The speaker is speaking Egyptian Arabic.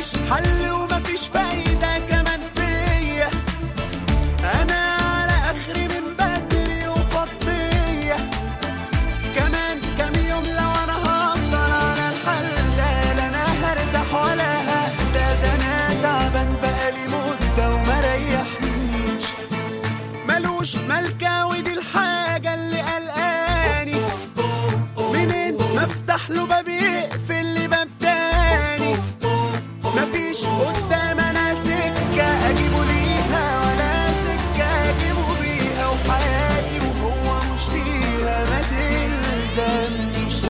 مفيش حل ومفيش فايدة كمان فيا أنا على آخري من بدري وفاض بيا كمان كام يوم لو أنا هفضل على الحال ده لا أنا هرتاح ولا ههدى ده أنا تعبان بقالي مدة وما ريحنيش ملوش ملكة ودي الحاجة اللي قلقاني منين ما افتح له باب يقفل لي باب تاني مفيش قدام